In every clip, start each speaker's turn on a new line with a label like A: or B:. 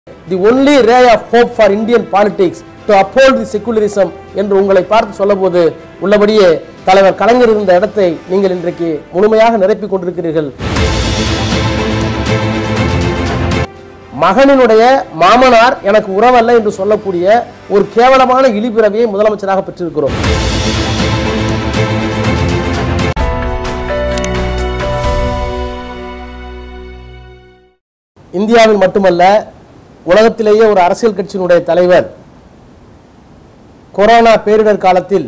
A: the only ray of hope for Indian politics to uphold the secularism என்று உங்களை பார்த்து சொல்லபோது உள்ளபடியே தலைவர் கலைஞர் இருந்த இடத்தை நீங்கள் இன்றைக்கு முழுமையாக நிரப்பிக் கொண்டிருக்கிறீர்கள் மகனினுடைய மாமனார் எனக்கு உறவல்ல என்று சொல்லக்கூடிய ஒரு கேவலமான இழிபிறவியை முதலமைச்சராக பெற்றிருக்கிறோம் இந்தியாவில் மட்டுமல்ல உலகத்திலேயே ஒரு அரசியல் கட்சியினுடைய தலைவர் கொரோனா பேரிடர் காலத்தில்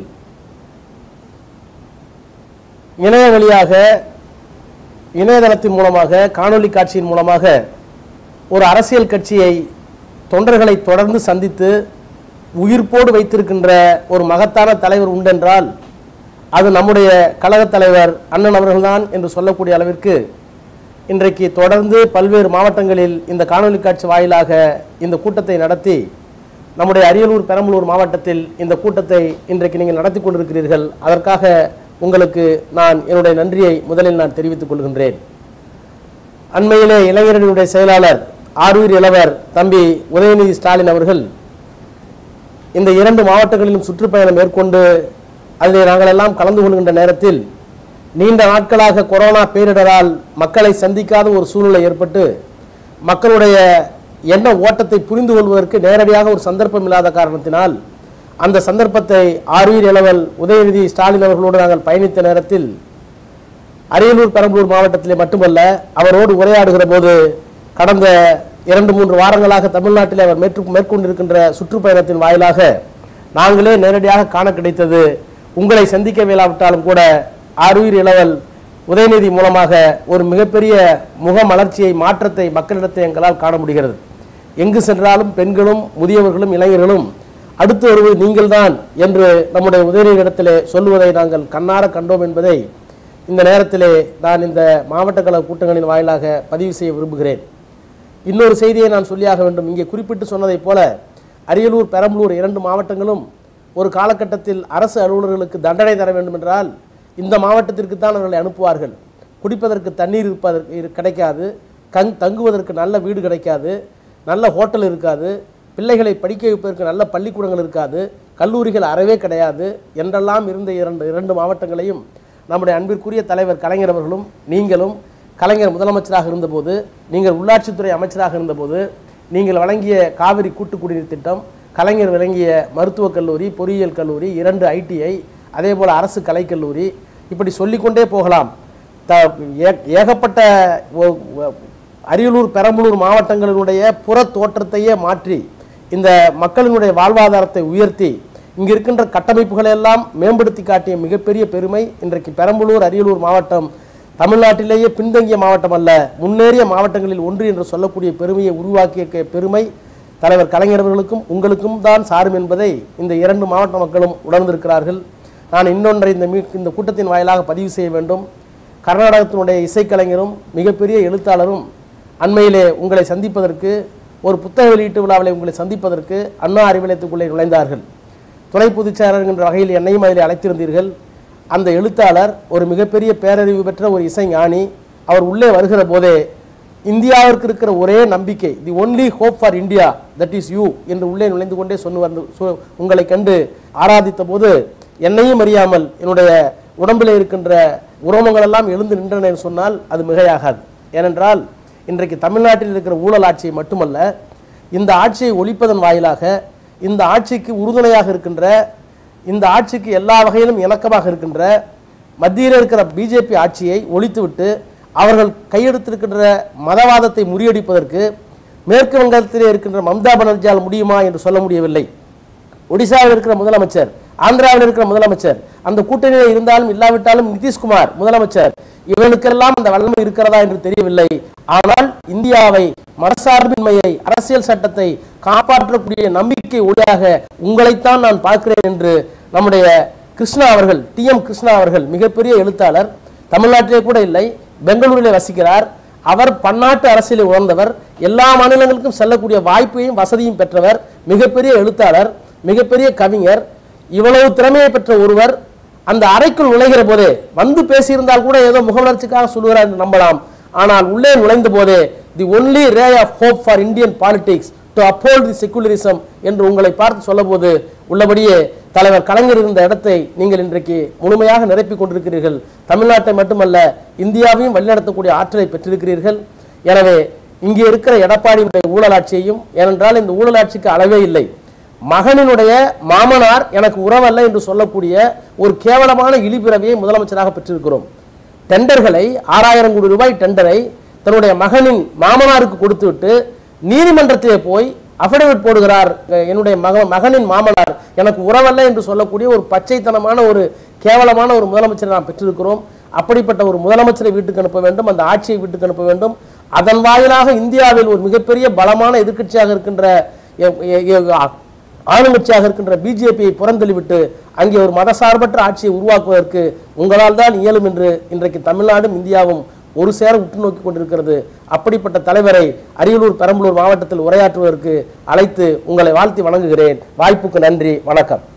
A: இணைய வழியாக இணையதளத்தின் மூலமாக காணொளி காட்சியின் மூலமாக ஒரு அரசியல் கட்சியை தொண்டர்களை தொடர்ந்து சந்தித்து உயிர்ப்போடு வைத்திருக்கின்ற ஒரு மகத்தான தலைவர் உண்டென்றால் அது நம்முடைய கழகத் தலைவர் அண்ணன் அவர்கள்தான் என்று சொல்லக்கூடிய அளவிற்கு இன்றைக்கு தொடர்ந்து பல்வேறு மாவட்டங்களில் இந்த காணொளி காட்சி வாயிலாக இந்த கூட்டத்தை நடத்தி நம்முடைய அரியலூர் பெரம்பலூர் மாவட்டத்தில் இந்த கூட்டத்தை இன்றைக்கு நீங்கள் நடத்தி கொண்டிருக்கிறீர்கள் அதற்காக உங்களுக்கு நான் என்னுடைய நன்றியை முதலில் நான் தெரிவித்துக் கொள்கின்றேன் அண்மையிலே இளைஞரணியுடைய செயலாளர் ஆரூர் இளவர் தம்பி உதயநிதி ஸ்டாலின் அவர்கள் இந்த இரண்டு மாவட்டங்களிலும் சுற்றுப்பயணம் மேற்கொண்டு அதில் நாங்கள் எல்லாம் கலந்து கொள்கின்ற நேரத்தில் நீண்ட நாட்களாக கொரோனா பேரிடரால் மக்களை சந்திக்காத ஒரு சூழ்நிலை ஏற்பட்டு மக்களுடைய எண்ண ஓட்டத்தை புரிந்து கொள்வதற்கு நேரடியாக ஒரு சந்தர்ப்பம் இல்லாத காரணத்தினால் அந்த சந்தர்ப்பத்தை ஆரூர் இளவல் உதயநிதி ஸ்டாலின் அவர்களோடு நாங்கள் பயணித்த நேரத்தில் அரியலூர் பெரம்பலூர் மாவட்டத்திலே மட்டுமல்ல அவரோடு உரையாடுகிற போது கடந்த இரண்டு மூன்று வாரங்களாக தமிழ்நாட்டில் அவர் மேற்று மேற்கொண்டிருக்கின்ற சுற்றுப்பயணத்தின் வாயிலாக நாங்களே நேரடியாக காண கிடைத்தது உங்களை சந்திக்க இயலாவிட்டாலும் கூட ஆருயிர் இளவல் உதயநிதி மூலமாக ஒரு மிகப்பெரிய முகமலர்ச்சியை மாற்றத்தை மக்களிடத்தை எங்களால் காண முடிகிறது எங்கு சென்றாலும் பெண்களும் முதியவர்களும் இளைஞர்களும் அடுத்து வருவது நீங்கள்தான் என்று நம்முடைய உதயநிதியிடத்திலே சொல்லுவதை நாங்கள் கண்ணார கண்டோம் என்பதை இந்த நேரத்திலே நான் இந்த மாவட்ட கழக கூட்டங்களின் வாயிலாக பதிவு செய்ய விரும்புகிறேன் இன்னொரு செய்தியை நான் சொல்லியாக வேண்டும் இங்கே குறிப்பிட்டு சொன்னதைப் போல அரியலூர் பெரம்பலூர் இரண்டு மாவட்டங்களும் ஒரு காலகட்டத்தில் அரசு அலுவலர்களுக்கு தண்டனை தர வேண்டும் என்றால் இந்த மாவட்டத்திற்கு தான் அவர்களை அனுப்புவார்கள் குடிப்பதற்கு தண்ணீர் இருப்பதற்கு இரு- கிடைக்காது கங் தங்குவதற்கு நல்ல வீடு கிடைக்காது நல்ல ஹோட்டல் இருக்காது பிள்ளைகளை படிக்க வைப்பதற்கு நல்ல பள்ளிக்கூடங்கள் இருக்காது கல்லூரிகள் அறவே கிடையாது என்றெல்லாம் இருந்த இரண்டு இரண்டு மாவட்டங்களையும் நம்முடைய அன்பிற்குரிய தலைவர் கலைஞர் அவர்களும் நீங்களும் கலைஞர் முதலமைச்சராக இருந்தபோது நீங்கள் உள்ளாட்சித்துறை அமைச்சராக இருந்தபோது நீங்கள் வழங்கிய காவிரி கூட்டு குடிநீர் திட்டம் கலைஞர் வழங்கிய மருத்துவக் கல்லூரி பொறியியல் கல்லூரி இரண்டு ஐடிஐ அதே போல் அரசு கலைக்கல்லூரி இப்படி சொல்லிக்கொண்டே போகலாம் த ஏ- ஏகப்பட்ட ஒ- ஒ- அரியலூர் பெரம்பலூர் மாவட்டங்களினுடைய புற தோற்றத்தையே மாற்றி இந்த மக்களினுடைய வாழ்வாதாரத்தை உயர்த்தி இங்கு இருக்கின்ற கட்டமைப்புகளை எல்லாம் மேம்படுத்தி காட்டிய மிகப்பெரிய பெருமை இன்றைக்கு பெரம்பலூர் அரியலூர் மாவட்டம் தமிழ்நாட்டிலேயே பின்தங்கிய மாவட்டம் அல்ல முன்னேறிய மாவட்டங்களில் ஒன்று என்று சொல்லக்கூடிய பெருமையை உருவாக்கிய கே- பெருமை தலைவர் கலைஞர் அவர்களுக்கும் உங்களுக்கும் தான் சாரும் என்பதை இந்த இரண்டு மாவட்ட மக்களும் உணர்ந்திருக்கிறார்கள் நான் இன்னொன்றை இந்த மீ இந்த கூட்டத்தின் வாயிலாக பதிவு செய்ய வேண்டும் கர்நாடகத்தினுடைய இசைக்கலைஞரும் மிகப்பெரிய எழுத்தாளரும் அண்மையிலே உங்களை சந்திப்பதற்கு ஒரு புத்தக வெளியீட்டு விழாவிலே உங்களை சந்திப்பதற்கு அண்ணா அறிவியலயத்துக்குள்ளே நுழைந்தார்கள் துணை பொதுச்செயலாளர் என்ற வகையில் என்னையும் அதில் அழைத்திருந்தீர்கள் அந்த எழுத்தாளர் ஒரு மிகப்பெரிய பேரறிவு பெற்ற ஒரு இசைஞானி அவர் உள்ளே வருகிற போதே இந்தியாவிற்கு இருக்கிற ஒரே நம்பிக்கை the only hope for India that is you என்று உள்ளே நுழைந்து கொண்டே சொன்னு வந்து சொ- உங்களை கண்டு ஆராதித்த போது என்னையும் அறியாமல் என்னுடைய உடம்பில் இருக்கின்ற உரோமங்கள் எல்லாம் எழுந்து நின்றன என்று சொன்னால் அது மிகையாகாது ஏனென்றால் இன்றைக்கு தமிழ்நாட்டில் இருக்கிற ஊழல் ஆட்சியை மட்டுமல்ல இந்த ஆட்சியை ஒழிப்பதன் வாயிலாக இந்த ஆட்சிக்கு உறுதுணையாக இருக்கின்ற இந்த ஆட்சிக்கு எல்லா வகையிலும் இணக்கமாக இருக்கின்ற மத்தியில் இருக்கிற பிஜேபி ஆட்சியை ஒழித்துவிட்டு அவர்கள் கையெடுத்திருக்கின்ற மதவாதத்தை முறியடிப்பதற்கு மேற்கு வங்கத்திலே இருக்கின்ற மம்தா பானர்ஜியால் முடியுமா என்று சொல்ல முடியவில்லை ஒடிசாவில் இருக்கிற முதலமைச்சர் ஆந்திராவில் இருக்கிற முதலமைச்சர் அந்த கூட்டணியில் இருந்தாலும் இல்லாவிட்டாலும் நிதிஷ்குமார் முதலமைச்சர் இவர்களுக்கெல்லாம் அந்த வல்லமை இருக்கிறதா என்று தெரியவில்லை ஆனால் இந்தியாவை மனசார்பின்மையை அரசியல் சட்டத்தை காப்பாற்றக்கூடிய நம்பிக்கை ஒளியாக உங்களைத்தான் நான் பார்க்கிறேன் என்று நம்முடைய கிருஷ்ணா அவர்கள் டி எம் கிருஷ்ணா அவர்கள் மிகப்பெரிய எழுத்தாளர் தமிழ்நாட்டிலே கூட இல்லை பெங்களூரிலே வசிக்கிறார் அவர் பன்னாட்டு அரசியலை உணர்ந்தவர் எல்லா மாநிலங்களுக்கும் செல்லக்கூடிய வாய்ப்பையும் வசதியும் பெற்றவர் மிகப்பெரிய எழுத்தாளர் மிகப்பெரிய கவிஞர் இவ்வளவு திறமையை பெற்ற ஒருவர் அந்த அறைக்குள் நுழைகிற போதே வந்து பேசியிருந்தால் கூட ஏதோ முகவளர்ச்சிக்காக சொல்லுகிறார் என்று நம்பலாம் ஆனால் உள்ளே நுழைந்த போதே the only ray of hope for Indian politics to uphold the secularism என்று உங்களை பார்த்து சொல்லபோது உள்ளபடியே தலைவர் கலைஞர் இருந்த இடத்தை நீங்கள் இன்றைக்கு முழுமையாக நிரப்பிக் கொண்டிருக்கிறீர்கள் தமிழ்நாட்டை மட்டுமல்ல இந்தியாவையும் வழிநடத்தக்கூடிய ஆற்றலை பெற்றிருக்கிறீர்கள் எனவே இங்கே இருக்கிற எடப்பாடியுடைய ஊழலாட்சியையும் ஏனென்றால் இந்த ஊழலாட்சிக்கு அளவே இல்லை மகனினுடைய மாமனார் எனக்கு உறவல்ல என்று சொல்லக்கூடிய ஒரு கேவலமான இழிபிறவியை முதலமைச்சராக பெற்றிருக்கிறோம் டெண்டர்களை ஆறாயிரம் கோடி ரூபாய் டெண்டரை தன்னுடைய மகனின் மாமனாருக்கு கொடுத்துவிட்டு நீதிமன்றத்திலே போய் அஃபிடவிட் போடுகிறார் அஹ் என்னுடைய மக மகனின் மாமனார் எனக்கு உறவல்ல என்று சொல்லக்கூடிய ஒரு பச்சைத்தனமான ஒரு கேவலமான ஒரு முதலமைச்சரை நாம் பெற்றிருக்கிறோம் அப்படிப்பட்ட ஒரு முதலமைச்சரை வீட்டுக்கு அனுப்ப வேண்டும் அந்த ஆட்சியை வீட்டுக்கு அனுப்ப வேண்டும் அதன் வாயிலாக இந்தியாவில் ஒரு மிகப்பெரிய பலமான எதிர்க்கட்சியாக இருக்கின்ற எ- எ- எ- ஆளுங்கட்சியாக இருக்கின்ற பிஜேபியை புறந்தள்ளிவிட்டு அங்கே ஒரு மதசார்பற்ற ஆட்சியை உருவாக்குவதற்கு உங்களால் தான் இயலும் என்று இன்றைக்கு தமிழ்நாடும் இந்தியாவும் ஒரு சேர உற்று நோக்கி கொண்டிருக்கிறது அப்படிப்பட்ட தலைவரை அரியலூர் பெரம்பலூர் மாவட்டத்தில் உரையாற்றுவதற்கு அழைத்து உங்களை வாழ்த்தி வணங்குகிறேன் வாய்ப்புக்கு நன்றி வணக்கம்